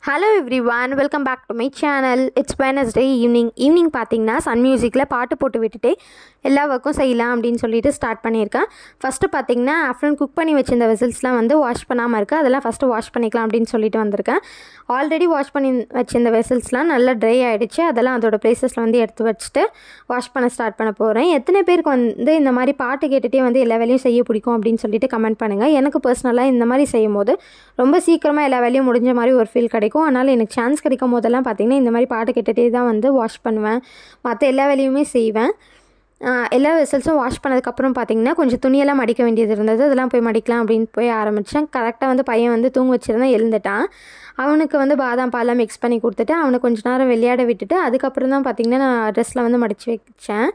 hello everyone welcome back to my channel it's Wednesday evening evening பார்த்தீங்கன்னா சன் மியூசிக்கில் பாட்டு போட்டு விட்டுட்டு எல்லா ஒர்க்கும் செய்யலாம் அப்படின்னு சொல்லிட்டு ஸ்டார்ட் பண்ணியிருக்கேன் ஃபஸ்ட்டு பார்த்தீங்கன்னா ஆஃப்டர்நூன் குக் பண்ணி வச்சிருந்த வெசல்ஸ்லாம் வந்து வாஷ் பண்ணாமல் இருக்குது அதெல்லாம் ஃபஸ்ட்டு வாஷ் பண்ணிக்கலாம் அப்படின்னு சொல்லிட்டு வந்திருக்கேன் ஆல்ரெடி வாஷ் பண்ணி வச்சிருந்த வெசல்ஸ்லாம் நல்லா ட்ரை ஆகிடுச்சு அதெல்லாம் அதோட ப்ளேசஸில் வந்து எடுத்து வச்சுட்டு வாஷ் பண்ண ஸ்டார்ட் பண்ண போகிறேன் எத்தனை பேருக்கு வந்து இந்த மாதிரி பாட்டு கேட்டுகிட்டே வந்து எல்லா வேலையும் செய்ய பிடிக்கும் அப்படின்னு சொல்லிட்டு கமெண்ட் பண்ணுங்கள் எனக்கு பர்சனலாக இந்த மாதிரி செய்யும் போது ரொம்ப சீக்கிரமாக எல்லா வேலையும் முடிஞ்ச மாதிரி ஒரு ஃபீல் கிடைக்கும் அதனால் எனக்கு சான்ஸ் கிடைக்கும் போதெல்லாம் பார்த்தீங்கன்னா இந்த மாதிரி பாட்டு கேட்டுகிட்டே தான் வந்து வாஷ் பண்ணுவேன் மற்ற எல்லா வேலையுமே செய்வேன் ஆஹ் எல்லா வெசல்ஸும் வாஷ் பண்ணதுக்கப்புறம் பார்த்தீங்கன்னா கொஞ்சம் துணியெல்லாம் மடிக்க வேண்டியது இருந்தது அதெல்லாம் போய் மடிக்கலாம் அப்படின்னு போய் ஆரம்பித்தேன் கரெக்டாக வந்து பையன் வந்து தூங்க வச்சிருந்தான் எழுந்துட்டான் அவனுக்கு வந்து பாதாம் பாலாம் மிக்ஸ் பண்ணி கொடுத்துட்டு அவனை கொஞ்ச நேரம் விளையாட விட்டுட்டு அதுக்கப்புறம் தான் பார்த்தீங்கன்னா நான் ட்ரெஸ்ஸில் வந்து மடித்து வச்சேன்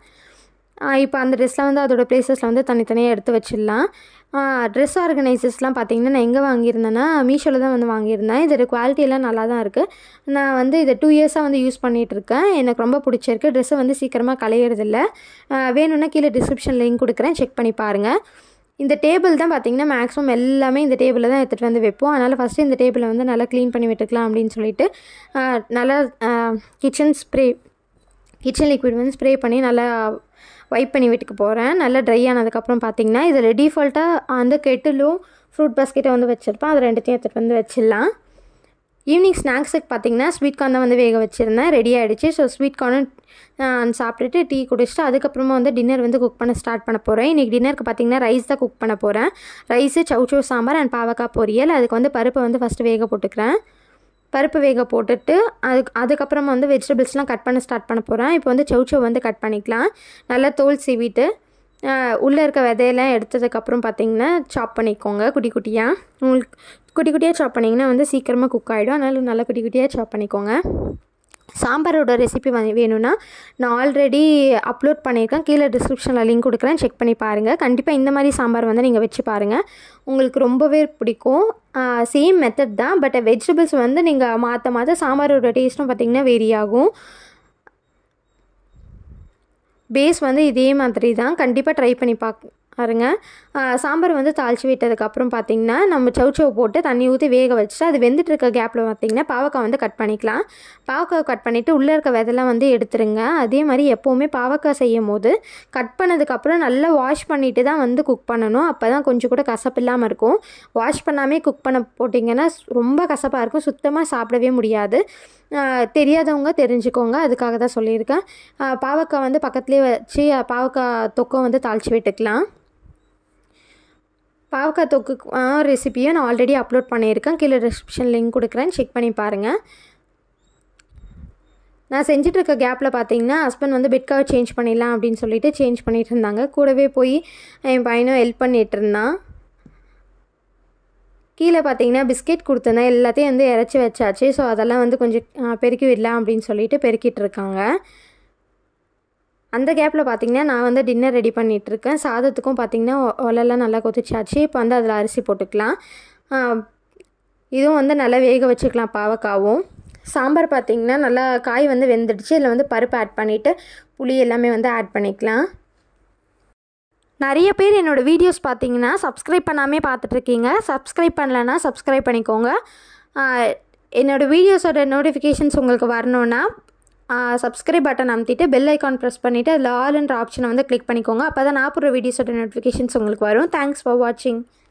இப்போ அந்த ட்ரெஸ்ஸில் வந்து அதோட ப்ளேசஸில் வந்து தனித்தனியாக எடுத்து வச்சிடலாம் ட்ரெஸ் ஆர்கனைசர்ஸ்லாம் பார்த்தீங்கன்னா நான் எங்கே வாங்கியிருந்தேன்னா மீஷோவில் தான் வந்து வாங்கியிருந்தேன் இதோட குவாலிட்டி எல்லாம் நல்லா தான் இருக்குது நான் வந்து இதை டூ இயர்ஸாக வந்து யூஸ் பண்ணிகிட்டு இருக்கேன் எனக்கு ரொம்ப பிடிச்சிருக்கு ட்ரெஸ்ஸை வந்து சீக்கிரமாக கலையிறதில்ல வேணும்னா கீழே டிஸ்கிரிப்ஷன் லிங்க் கொடுக்குறேன் செக் பண்ணி பாருங்கள் இந்த டேபிள் தான் பார்த்தீங்கன்னா மேக்ஸிமம் எல்லாமே இந்த டேபிளில் தான் எடுத்துகிட்டு வந்து வைப்போம் அதனால் ஃபஸ்ட்டு இந்த டேபிளை வந்து நல்லா க்ளீன் பண்ணி விட்டுக்கலாம் அப்படின்னு சொல்லிட்டு ஆஹ் நல்லா கிச்சன் ஸ்ப்ரே கிச்சன் லிக்விட் வந்து ஸ்ப்ரே பண்ணி நல்லா வைப் பண்ணி வீட்டுக்கு போகிறேன் நல்லா ட்ரை ஆனதுக்கப்புறம் பார்த்தீங்கன்னா இதில் டிஃபால்ட்டாக அந்த கெட்டிலும் ஃப்ரூட் பாஸ்கெட்டை வந்து வச்சுருப்பேன் அது ரெண்டுத்தையும் எடுத்துகிட்டு வந்து வச்சிடலாம் ஈவினிங் ஸ்நாக்ஸுக்கு பார்த்தீங்கன்னா ஸ்வீட் கார்ன் தான் வந்து வேக வச்சுருந்தேன் ரெடி ஆகிடுச்சு ஸோ ஸ்வீட் கார்னும் சாப்பிட்டுட்டு டீ குடிச்சிட்டு அதுக்கப்புறமா வந்து டின்னர் வந்து குக் பண்ண ஸ்டார்ட் பண்ண போகிறேன் இன்றைக்கி டின்னருக்கு பார்த்தீங்கன்னா ரைஸ் தான் குக் பண்ண போகிறேன் ரைஸு சவுச்சோ சாம்பார் அண்ட் பாவக்காய் பொரியல் அதுக்கு வந்து பருப்பை வந்து ஃபஸ்ட்டு வேக போட்டுக்கிறேன் பருப்பு வேக போட்டுட்டு அதுக்கு அதுக்கப்புறமா வந்து வெஜிடபிள்ஸ்லாம் கட் பண்ண ஸ்டார்ட் பண்ண போகிறேன் இப்போ வந்து சவுச்சோ வந்து கட் பண்ணிக்கலாம் நல்லா தோல் சீவிட்டு உள்ளே இருக்க விதையெல்லாம் எடுத்ததுக்கப்புறம் பார்த்தீங்கன்னா சாப் பண்ணிக்கோங்க குட்டி குட்டியாக உங்களுக்கு குட்டி குட்டியாக சாப் பண்ணிங்கன்னா வந்து சீக்கிரமாக குக் ஆகிடும் அதனால் நல்லா குட்டி குட்டியாக சாப் பண்ணிக்கோங்க சாம்பாரோட ரெசிபி வேணும்னா நான் ஆல்ரெடி அப்லோட் பண்ணியிருக்கேன் கீழே டிஸ்கிரிப்ஷனில் லிங்க் கொடுக்குறேன் செக் பண்ணி பாருங்கள் கண்டிப்பாக இந்த மாதிரி சாம்பார் வந்து நீங்கள் வச்சு பாருங்கள் உங்களுக்கு ரொம்பவே பிடிக்கும் சேம் மெத்தட் தான் பட் வெஜிடபிள்ஸ் வந்து நீங்கள் மாற்ற மாற்ற சாம்பாரோட டேஸ்ட்டும் பார்த்திங்கன்னா வேரி ஆகும் பேஸ் வந்து இதே மாதிரி தான் கண்டிப்பாக ட்ரை பண்ணி பாக் பாருங்க சாம்பார் வந்து தாளித்து விட்டதுக்கப்புறம் பார்த்திங்கன்னா நம்ம சவுச்சவை போட்டு தண்ணி ஊற்றி வேக வச்சுட்டு அது வெந்துட்டு இருக்க கேப்பில் பார்த்திங்கன்னா பாவக்காய் வந்து கட் பண்ணிக்கலாம் பாவக்காய் கட் பண்ணிவிட்டு உள்ளே இருக்க விதெல்லாம் வந்து எடுத்துருங்க அதே மாதிரி எப்போவுமே பாவக்காய் செய்யும் போது கட் பண்ணதுக்கப்புறம் நல்லா வாஷ் பண்ணிவிட்டு தான் வந்து குக் பண்ணணும் அப்போ தான் கொஞ்சம் கூட கசப்பு இல்லாமல் இருக்கும் வாஷ் பண்ணாமே குக் பண்ண போட்டிங்கன்னா ரொம்ப கசப்பாக இருக்கும் சுத்தமாக சாப்பிடவே முடியாது தெரியாதவங்க தெரிஞ்சுக்கோங்க அதுக்காக தான் சொல்லியிருக்கேன் பாவக்காய் வந்து பக்கத்துலேயே வச்சு பாவக்காய் தொக்கம் வந்து தாளித்து விட்டுக்கலாம் பாவக்காய் தொக்கு ரெசிப்பியும் நான் ஆல்ரெடி அப்லோட் பண்ணியிருக்கேன் கீழே டிஸ்கிரிப்ஷன் லிங்க் கொடுக்குறேன் செக் பண்ணி பாருங்கள் நான் செஞ்சிட்ருக்க கேப்பில் பார்த்தீங்கன்னா ஹஸ்பண்ட் வந்து பெட் கவர் சேஞ்ச் பண்ணிடலாம் அப்படின்னு சொல்லிட்டு சேஞ்ச் பண்ணிகிட்டு இருந்தாங்க கூடவே போய் என் பையனும் ஹெல்ப் பண்ணிகிட்டு இருந்தான் கீழே பார்த்தீங்கன்னா பிஸ்கெட் கொடுத்துருந்தேன் எல்லாத்தையும் வந்து இறச்சி வச்சாச்சு ஸோ அதெல்லாம் வந்து கொஞ்சம் பெருக்கி விடலாம் அப்படின்னு சொல்லிட்டு பெருக்கிட்டு இருக்காங்க அந்த கேப்பில் பார்த்தீங்கன்னா நான் வந்து டின்னர் ரெடி பண்ணிகிட்ருக்கேன் சாதத்துக்கும் பார்த்தீங்கன்னா ஒலெல்லாம் நல்லா கொதிச்சாச்சு இப்போ வந்து அதில் அரிசி போட்டுக்கலாம் இதுவும் வந்து நல்லா வேக வச்சுக்கலாம் பாவக்காவும் சாம்பார் பார்த்திங்கன்னா நல்லா காய் வந்து வெந்துடுச்சு இதில் வந்து பருப்பு ஆட் பண்ணிவிட்டு புளி எல்லாமே வந்து ஆட் பண்ணிக்கலாம் நிறைய பேர் என்னோடய வீடியோஸ் பார்த்தீங்கன்னா சப்ஸ்கிரைப் பண்ணாமே பார்த்துட்ருக்கீங்க சப்ஸ்கிரைப் பண்ணலன்னா சப்ஸ்கிரைப் பண்ணிக்கோங்க என்னோடய வீடியோஸோட நோட்டிஃபிகேஷன்ஸ் உங்களுக்கு வரணுன்னா சப்ஸ்கிரைப் பட்டன் அமுத்திட்டு பெல் ஐக்கான் ப்ரெஸ் பண்ணிவிட்டு அதில் ஆல்ன்ற ஆப்ஷனை வந்து கிளிக் பண்ணிக்கோங்க அப்போ தான் நான் போடுற வீடியோஸோட நோட்டிஃபிகேஷன்ஸ் உங்களுக்கு வரும் தேங்க்ஸ் ஃபார் வாட்சிங்